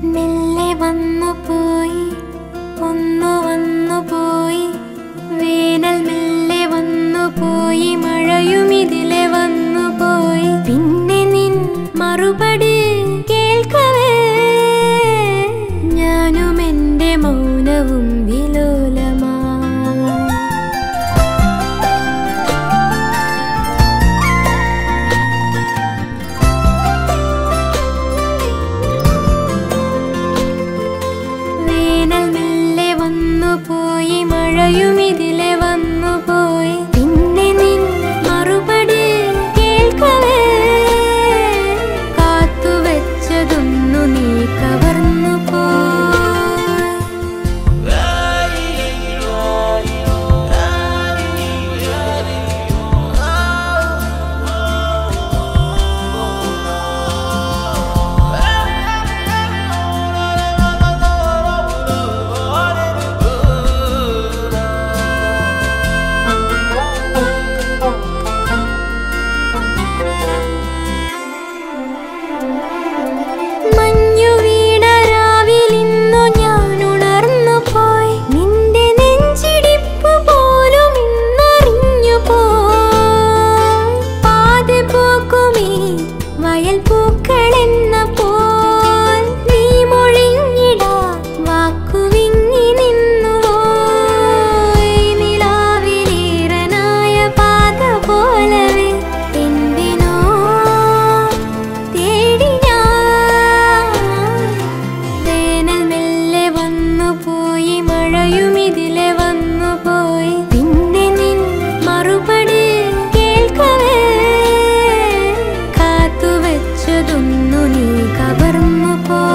മെല്ലെ വന്നു പോയി ഒന്നു വന്നു പോയി വേനൽ മെല്ലെ വന്നു പോയി മഴയും ഇതിലെ വന്നു പോയി പിന്നെ നിൻ മറുപടി കേൾക്കവേ ഞാനും എൻ്റെ മൗനവും വിലോലമായി വേനൽ മെല്ലെ വന്നു പോയി മഴയും ഇതിലെ വന്നു പോയി പിന്നെ നിൻ മറുപടി കേൾക്കവേ കാത്തുവെച്ചതൊന്നു നീ കവർന്നു പോയി മഞ്ഞു വീണ രാവിലിന്നു ഞാൻ ഉണർന്നു പോയി നിന്റെ നെഞ്ചിടിപ്പ് പോലും ഇന്നറിഞ്ഞു പോയി പാതി പൂക്കുമീ വയൽ പൂക്കളെന്ന പോൽ നീ മൊഴിഞ്ഞിടാ വാക്കുവിങ്ങി നിന്നു പോയി നിലാവിലീറനായ പാത പോലവേ എന്തിനോ തേടി ഞാൻ വേനൽ മെല്ലെ വന്നു പോയി മഴയും ഇതിലെ വന്നു പോയി പിന്നെ നിൻ മറുപടി കേൾക്കവേ കാത്തുവെച്ചതൊന്നു നീ കവർന്നു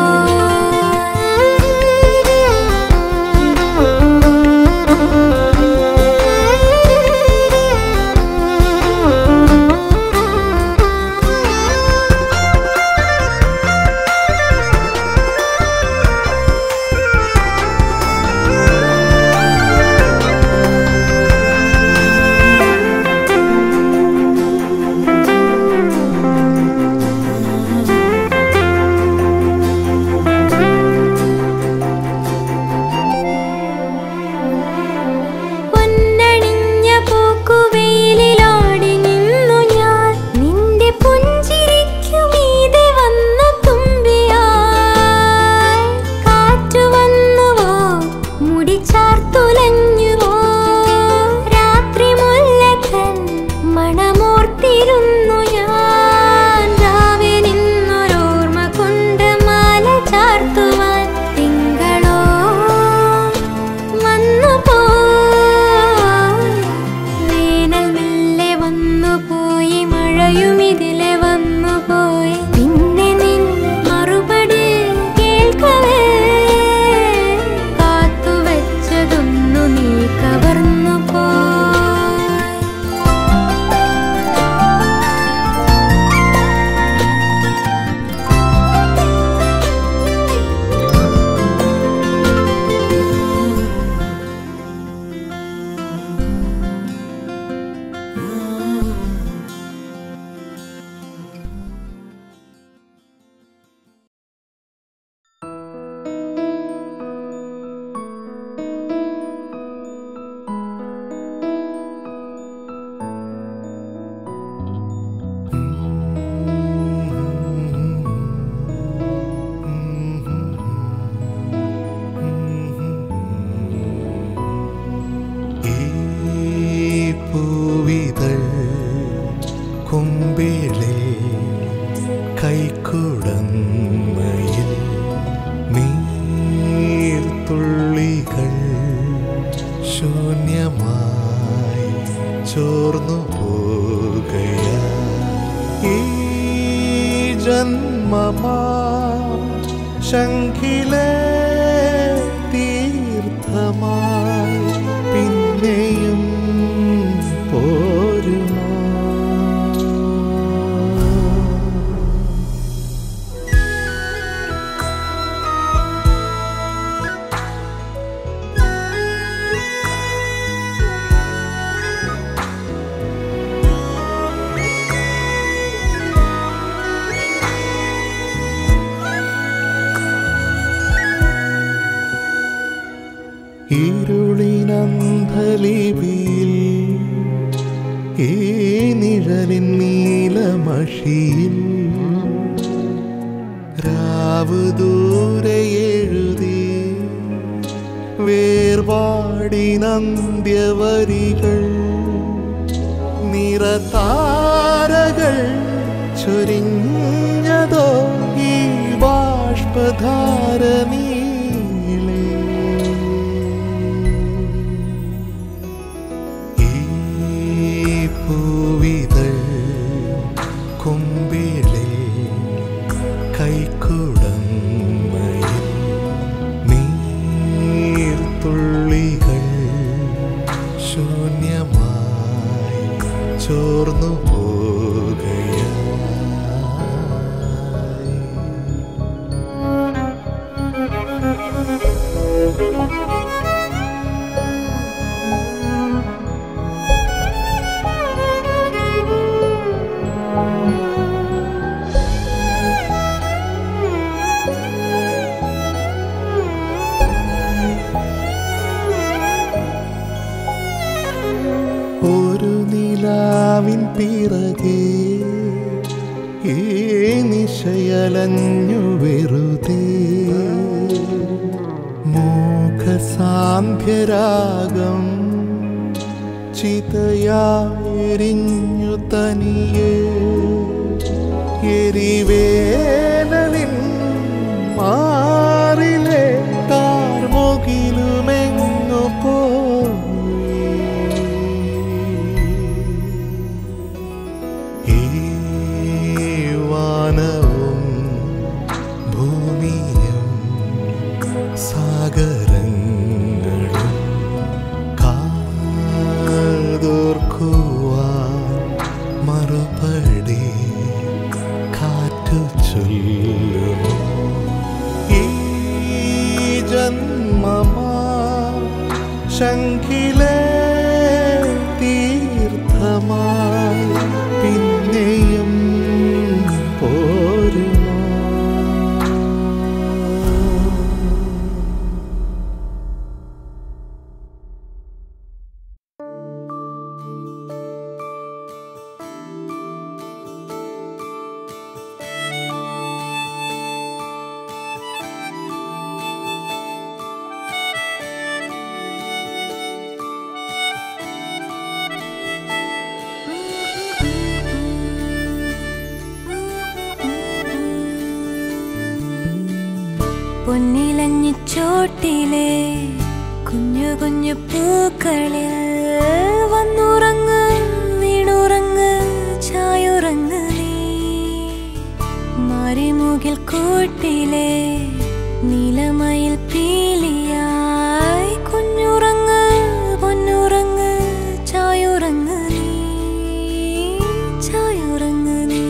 പൊന്നണിഞ്ഞ പൂക്കുവെയിലിലാടി നിന്നു ഞാൻ നിന്റെ പുഞ്ചിരിക്കു മീതെ വന്ന തുമ്പിയായി കാറ്റു വന്നുവോ മുടി ചാർത്തുലഞ്ഞുവോ രാത്രി മുല്ലക്കൻ മണമോർത്തിരുന്നു ഞാൻ രാവെ നിന്നൊരോർമ്മ കൊണ്ട് മാല ചാർത്തുവാൻ തിങ്കളോ വന്നു പോയി വേനൽ മെല്ലെ വന്നു പോയി മഴയും ഇതിലെ വന്നു പോയി പിന്നെ നിൻ മറുപടി കേൾക്കവേ കാത്തുവെച്ചതൊന്നു നീ കവർന്നു പോയി ഈ പൂവിതൾ കുമ്പിളിൽ കൈക്കുടന്നയിൽ നീർത്തുള്ളികൾ ശൂന്യമായി ചോർന്നു പോകുകയാ ഈ ജന്മമാ ശങ്കിലെ തീർത്ഥമായി പിന്നെയും പോരുമോ ഇരുളിനന്ധലിപിയിൽ ഈ നിഴലിൻ നീലമഷിയിൽ രാവ് ദൂരെ എഴുതി വേർപാടിനന്ത്യവരികൾ നിറതാരകൾ ചൊരിഞ്ഞതോ ഈ ബാഷ്പധാര നീളേ ഈ പൂവിതൾ കുമ്പിളിൽ കൈക്കുടമ്മയിൽ നീർത്തുള്ളികൾ ശൂന്യമായി ചോർന്നു പോകുകയായി ഒരു നിലാവിൻ പിറകെ ഈ നിശയലഞ്ഞു വെറുതെ മൂഖസാന്ധ്യരാഗം ചിതയായെരിഞ്ഞു തനിയെ എരിവേനലിൻ മാറിലെ കാർമുകിലുമെങ്ങു പോയി ഈ വാനവും ഭൂമിയും സാഗരങ്ങളും കാതോർക്കുവാൻ മറുപടി കാറ്റു ചൊല്ലുമോ ഈ ജന്മമാ ശങ്കിലേ തീർത്ഥമായി പിന്നെയും പോരുമോ പൊന്നിലഞ്ഞിച്ചോട്ടിലെ കുഞ്ഞു കുഞ്ഞു പൂക്കളിൽ വന്നുറങ്ങ് വീണുറങ്ങ് ചായുറങ്ങ് നീ മറിമുകിൽ കൂട്ടിലെ നീലമയിൽ പീലിയായി കുഞ്ഞുറങ്ങ് പൊന്നുറങ്ങ് ചായുറങ്ങ് നീ ചായുറങ്ങ് നീ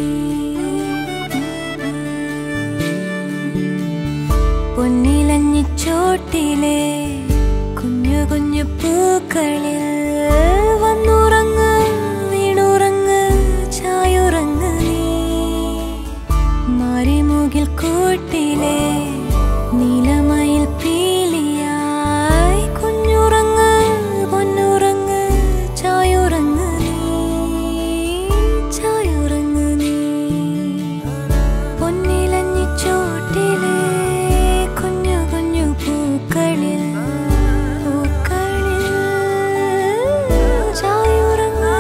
പൊന്നിലഞ്ഞിച്ചോട്ടിലെ കുഞ്ഞു കുഞ്ഞു പൂക്കളിൽ വന്നുറങ്ങ് വീണുറങ്ങ് ചായുറങ്ങ് നീ മറിമുകിൽ കൂട്ടിലെ നീലമയിൽ പീലിയായി കുഞ്ഞുറങ്ങ് പൊന്നുറങ്ങ് ചായുറങ്ങ് നീ ചായുറങ്ങ് നീ പൊന്നിലഞ്ഞിച്ചോട്ടിലെ കുഞ്ഞു കുഞ്ഞു പൂക്കളിൽ പൂക്കളിൽ ചായുറങ്ങ്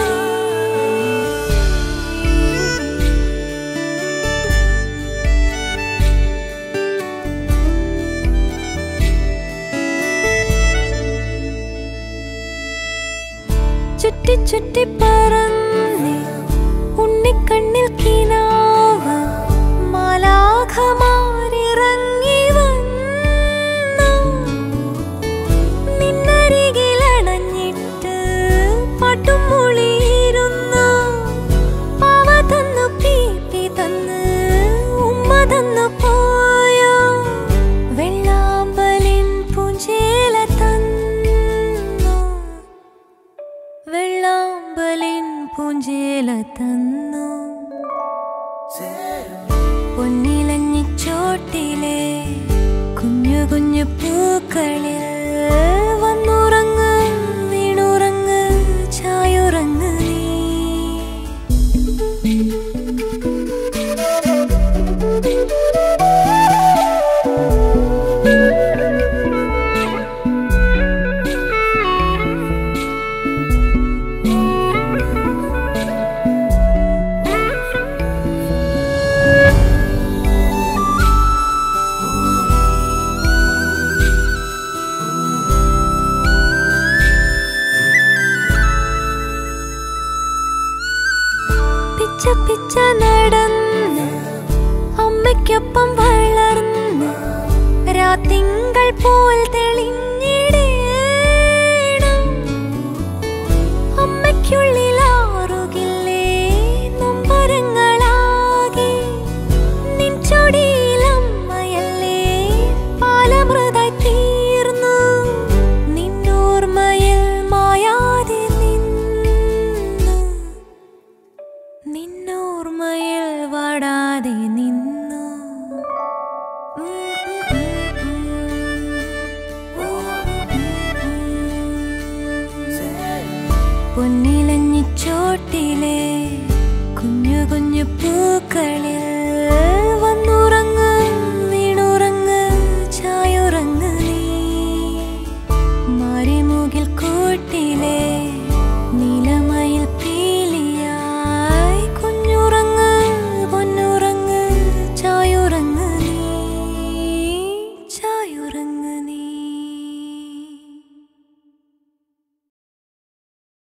ചുറ്റി ചുറ്റി പറന്നേ ഉണ്ണിക്കണ്ണിൽ കിനാവ് മാലാഖമാരിറങ്ങി വന്നു നിന്നരികിലണഞ്ഞിട്ട് പാട്ടും മൊഴിയിരുന്നു പാവ തന്നു പീപ്പി തന്ന് ഉമ്മ തന്നു പോയോ വെള്ളാമ്പലിൻ പൂഞ്ചേല തന്നു വെള്ളാമ്പലിൻ പൂഞ്ചേല തന്നു പൊന്നിലഞ്ഞിച്ചോട്ടിലെ കുഞ്ഞു കുഞ്ഞു പൂക്കളിൽ വന്നു ഉറങ്ങ് വീണുറങ്ങ് ചായുറങ്ങ് നീ പിച്ച പിച്ച നടന്ന് അമ്മയ്ക്കൊപ്പം വളർന്ന് രാത്തിങ്കൾ പോൽ തെളിഞ്ഞിടേണം അമ്മയ്ക്കുള്ളിൽ ആറുകില്ലേ നൊമ്പരങ്ങളാകെ നിൻ ചൊടിയിലമ്മയല്ലേ പാലമൃതായി തീർന്നു നിന്നോർമ്മയിൽ മായാതെ നിന്നു നിന്നോർമ്മയിൽ വാടാതെ നിന്നു പൊന്നിലഞ്ഞിച്ചോട്ടിലെ കുഞ്ഞു കുഞ്ഞു പൂക്കളിൽ